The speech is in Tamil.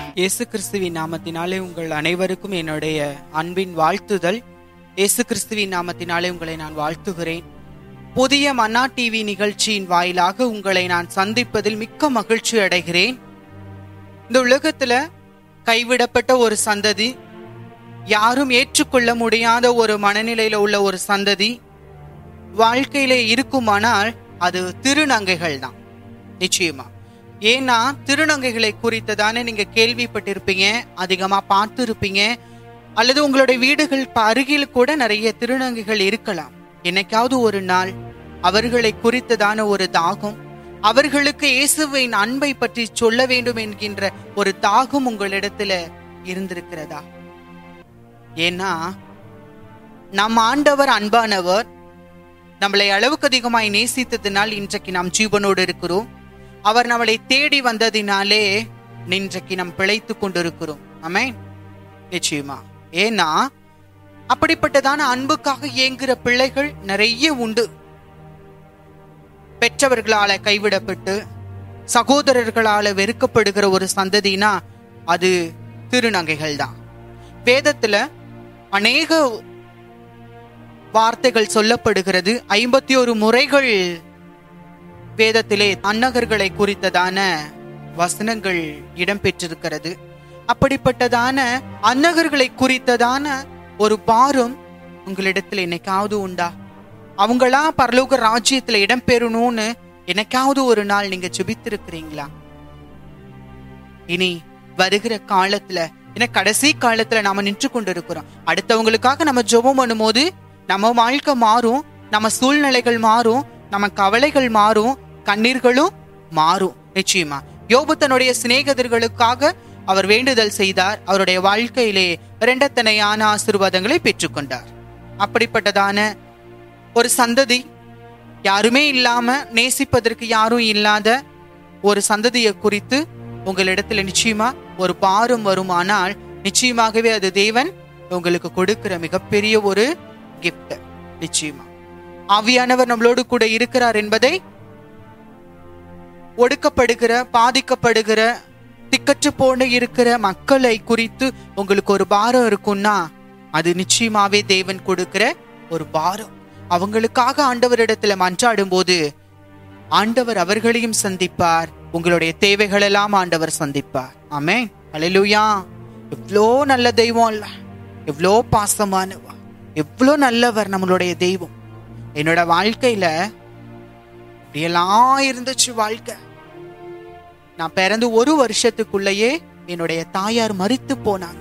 இயேசு கிறிஸ்துவின் நாமத்தினாலே உங்கள் அனைவருக்கும் என்னுடைய அன்பின் வாழ்த்துதல் இயேசு கிறிஸ்துவின் நாமத்தினாலே உங்களை நான் வாழ்த்துகிறேன் புதிய மன்னா டிவி நிகழ்ச்சியின் வாயிலாக உங்களை நான் சந்திப்பதில் மிக்க மகிழ்ச்சி அடைகிறேன் இந்த உலகத்துல கைவிடப்பட்ட ஒரு சந்ததி யாரும் ஏற்றுக்கொள்ள முடியாத ஒரு மனநிலையில உள்ள ஒரு சந்ததி வாழ்க்கையில இருக்குமானால் அது திருநங்கைகள் தான் நிச்சயமா ஏன்னா திருநங்கைகளை குறித்து தானே நீங்க கேள்விப்பட்டிருப்பீங்க அதிகமா பார்த்துருப்பீங்க அல்லது உங்களுடைய வீடுகள் ப- அருகில் கூட நிறைய திருநங்கைகள் இருக்கலாம் என்னைக்காவது ஒரு நாள் அவர்களை குறித்ததான ஒரு தாகம் அவர்களுக்கு இயேசுவின் அன்பை பற்றி சொல்ல வேண்டும் என்கின்ற ஒரு தாகம் உங்களிடத்துல இருந்திருக்கிறதா ஏன்னா நம் ஆண்டவர் அன்பானவர் நம்மளை அளவுக்கு அதிகமாய் நேசித்ததினால் இன்றைக்கு நாம் ஜீவனோடு இருக்கிறோம் அவர் நம்மளை தேடி வந்ததினாலே இன்றைக்கு நாம் பிழைத்து கொண்டிருக்கிறோம் ஆமே நிச்சயமா ஏன்னா அப்படிப்பட்டதான அன்புக்காக ஏங்குற பிள்ளைகள் நிறைய உண்டு பெற்றவர்களால கைவிடப்பட்டு சகோதரர்களால வெறுக்கப்படுகிற ஒரு சந்ததினா அது திருநங்கைகள் தான் வேதத்துல அநேக வார்த்தைகள் சொல்லப்படுகிறது ஐம்பத்தி ஒரு முறைகள் வேதத்திலே அன்னகர்களை குறித்ததான வசனங்கள் இடம்பெற்றிருக்கிறது அப்படிப்பட்டதான அன்னகர்களை குறித்ததான ஒரு பாரம் உங்களிடத்துல என்னைக்காவது உண்டா அவங்களா பரலோக ராஜ்யத்துல இடம்பெறணும்னு என்னைக்காவது ஒரு நாள் நீங்க ஜெபித்திருக்கிறீங்களா இனி வருகிற காலத்துல ஏன்னா கடைசி காலத்துல நாம நின்று கொண்டிருக்கிறோம் அடுத்தவங்களுக்காக நம்ம ஜெபம் பண்ணும்போது நம்ம வாழ்க்கை மாறும் நம்ம சூழ்நிலைகள் மாறும் நம்ம கவலைகள் மாறும் கண்ணீர்களும் மாறும் நிச்சயமா யோபு தன்னுடைய சிநேகிதர்களுக்காக அவர் வேண்டுதல் செய்தார் அவருடைய வாழ்க்கையிலே இரண்டத்தனையான ஆசீர்வாதங்களை பெற்றுக்கொண்டார் அப்படிப்பட்டதான ஒரு சந்ததி யாருமே இல்லாம நேசிப்பதற்கு யாரும் இல்லாத ஒரு சந்ததியை குறித்து உங்களிடத்துல நிச்சயமா ஒரு பாரம் வருமானால் நிச்சயமாகவே அது தேவன் உங்களுக்கு கொடுக்கிற மிகப்பெரிய ஒரு gift நிச்சயமா ஆவியானவர் நம்மளோடு கூட இருக்கிறார் என்பதை ஒடுக்கப்படுகிற பாதிக்கப்படுகிற திக்கற்று போன இருக்கிற மக்களை குறித்து உங்களுக்கு ஒரு பாரம் இருக்கும்னா அது நிச்சயமாவே தேவன் கொடுக்கிற ஒரு பாரம் அவங்களுக்காக ஆண்டவரிடத்துல மன்றாடும் போது ஆண்டவர் அவர்களையும் சந்திப்பார் உங்களுடைய தேவைகள் எல்லாம் ஆண்டவர் சந்திப்பார் ஆமே அல்லேலூயா எவ்வளோ நல்ல தெய்வம் இல்ல எவ்வளோ பாசமானவா எவ்வளோ நல்லவர் நம்மளுடைய தெய்வம் என்னோட வாழ்க்கையில இப்படியெல்லாம் இருந்துச்சு வாழ்க்கை நான் பிறந்து ஒரு வருஷத்துக்குள்ளேயே என்னுடைய தாயார் மரித்து போனாங்க